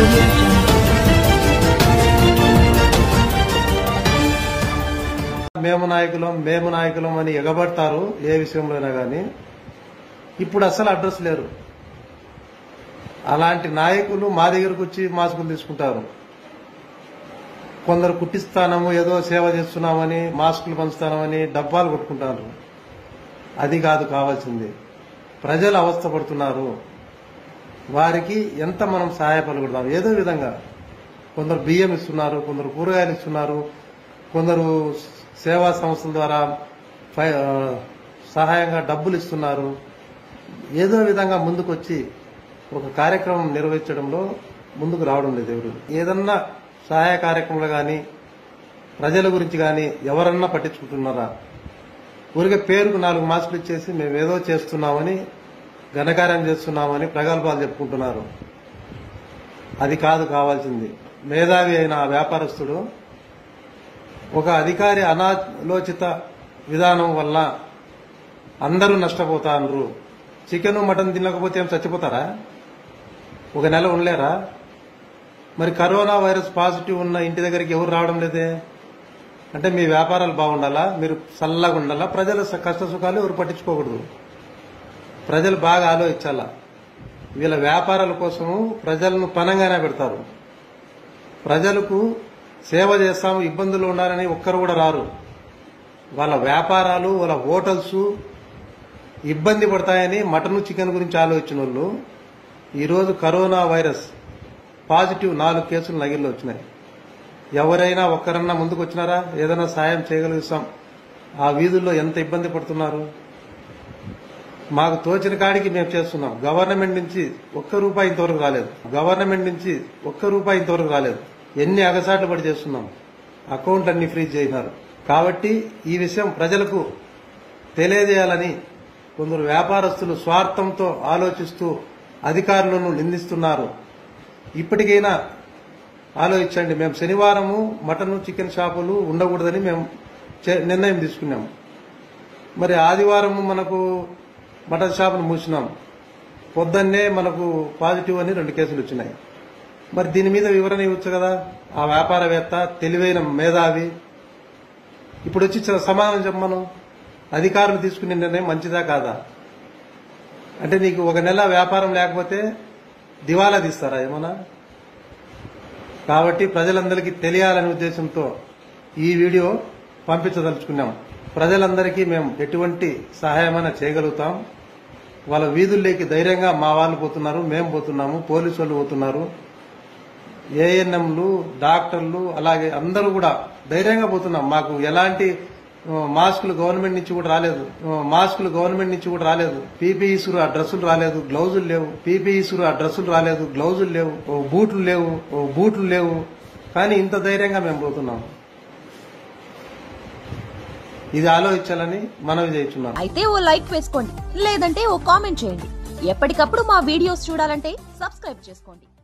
audio jungle. మేము నాయకులం మేము నాయకులం అని ఎగబడతారు ఏ విషయంలోనైనా కానీ ఇప్పుడు అసలు అడ్రస్ లేరు అలాంటి నాయకులు మా దగ్గరకు వచ్చి మాస్కులు తీసుకుంటారు కొందరు కుట్టిస్తానము ఏదో సేవ చేస్తున్నామని మాస్కులు పంచుతామని డబ్బాలు కొట్టుకుంటారు అది కాదు కావాల్సింది ప్రజలు అవస్థపడుతున్నారు వారికి ఎంత మనం సహాయపడగలుగుతాం ఏదో విధంగా కొందరు బియ్యం ఇస్తున్నారు కొందరు కూరగాయలు ఇస్తున్నారు కొందరు సేవా సంస్థల ద్వారా ఫై- ఆ, సహాయంగా డబ్బులు ఇస్తున్నారు ఏదో విధంగా ముందుకొచ్చి ఒక కార్యక్రమం నిర్వహించడంలో ముందుకు రావడం లేదు ఎవరు ఏదన్నా సహాయ కార్యక్రమాలు కానీ ప్రజల గురించి కానీ ఎవరన్నా పట్టించుకుంటున్నారా ఊరికే పేరుకు నాలుగు మాస్కులు ఇచ్చేసి మేము ఏదో చేస్తున్నామని ఘనకార్యం చేస్తున్నామని ప్రగల్భాలు చెప్పుకుంటున్నారు అది కాదు కావాల్సింది మేధావి అయిన ఆ వ్యాపారస్తుడు ఒక అధికారి అనాలోచిత విధానం వల్ల అందరూ నష్టపోతారు చికెన్ మటన్ తినకపోతే ఏం చచ్చిపోతారా ఒక నెల ఉండలేరా మరి కరోనా వైరస్ పాజిటివ్ ఉన్న ఇంటి దగ్గరికి ఎవరు రావడం లేదే అంటే మీ వ్యాపారాలు బాగుండాలా మీరు చల్లగా ఉండాలా ప్రజల స- కష్ట సుఖాలు ఎవరు పట్టించుకోకూడదు ప్రజలు బాగా ఆలోచించాలా వీళ్ళ వ్యాపారాల కోసము ప్రజలను పనంగానే పెడతారు ప్రజలకు సేవ చేస్తాము ఇబ్బందులు ఉండాలని ఒక్కరు కూడా రారు వాళ్ళ వ్యాపారాలు వాళ్ళ హోటల్స్ ఇబ్బంది పడతాయని మటన్ చికెన్ గురించి ఆలోచించిన వాళ్ళు ఈరోజు కరోనా వైరస్ పాజిటివ్ నాలుగు కేసులు నగిల్లో వచ్చినాయి ఎవరైనా ఒక్కరన్నా ముందుకు వచ్చినారా ఏదైనా సాయం చేయగలుగుతాం ఆ వీధుల్లో ఎంత ఇబ్బంది పడుతున్నారు మాకు తోచిన కాడికి మేము చేస్తున్నాం గవర్నమెంట్ నుంచి ఒక్క రూపాయి ఇంతవరకు రాలేదు గవర్నమెంట్ నుంచి ఒక్క రూపాయి ఇంతవరకు రాలేదు ఎన్ని అగసాట్లు పడి చేస్తున్నాం అకౌంట్ అన్ని ఫ్రీజ్ చేసినారు కాబట్టి ఈ విషయం ప్రజలకు తెలియజేయాలని కొందరు వ్యాపారస్తులు స్వార్థంతో ఆలోచిస్తూ అధికారులను నిందిస్తున్నారు ఇప్పటికైనా ఆలోచించండి మేము శనివారము మటన్ చికెన్ షాపులు ఉండకూడదని మేము చే- నిర్ణయం తీసుకున్నాము మరి ఆదివారం మనకు మటన్ షాపును మూసినాం పొద్దున్నే మనకు పాజిటివ్ అని రెండు కేసులు వచ్చినాయి మరి దీని మీద వివరణ ఇవ్వచ్చు కదా ఆ వ్యాపారవేత్త తెలివైన మేధావి ఇప్పుడు వచ్చి చ- సమాధానం చెప్పమను అధికారులు తీసుకునే నిర్ణయం మంచిదా కాదా అంటే నీకు ఒక నెల వ్యాపారం లేకపోతే దివాలా తీస్తారా ఏమన్నా కాబట్టి ప్రజలందరికీ తెలియాలనే ఉద్దేశంతో ఈ వీడియో పంపించదలుచుకున్నాం ప్రజలందరికీ మేము ఎటువంటి సహాయమైనా చేయగలుగుతాం వాళ్ళ వీధుల్లోకి ధైర్యంగా మా వాళ్ళు పోతున్నారు మేము పోతున్నాము పోలీసు వాళ్ళు పోతున్నారు ఏఎన్ఎంలు డాక్టర్లు అలాగే అందరూ కూడా ధైర్యంగా పోతున్నాం మాకు ఎలాంటి ఆ, మాస్కులు గవర్నమెంట్ నుంచి కూడా రాలేదు ఆ, మాస్కులు గవర్నమెంట్ నుంచి కూడా రాలేదు పీపీఈసులు ఆ డ్రెస్సులు రాలేదు గ్లౌజులు లేవు పీపీఈసులు ఆ డ్రెస్సులు రాలేదు గ్లౌజులు లేవు ఓ బూట్లు లేవు ఓ బూట్లు లేవు కానీ ఇంత ధైర్యంగా మేము పోతున్నాం ఇది ఆలోచించాలని మనవి చేయించున్నాం అయితే ఓ లైక్ వేసుకోండి లేదంటే ఓ కామెంట్ చేయండి ఎప్పటికప్పుడు మా వీడియోస్ చూడాలంటే సబ్స్క్రైబ్ చేసుకోండి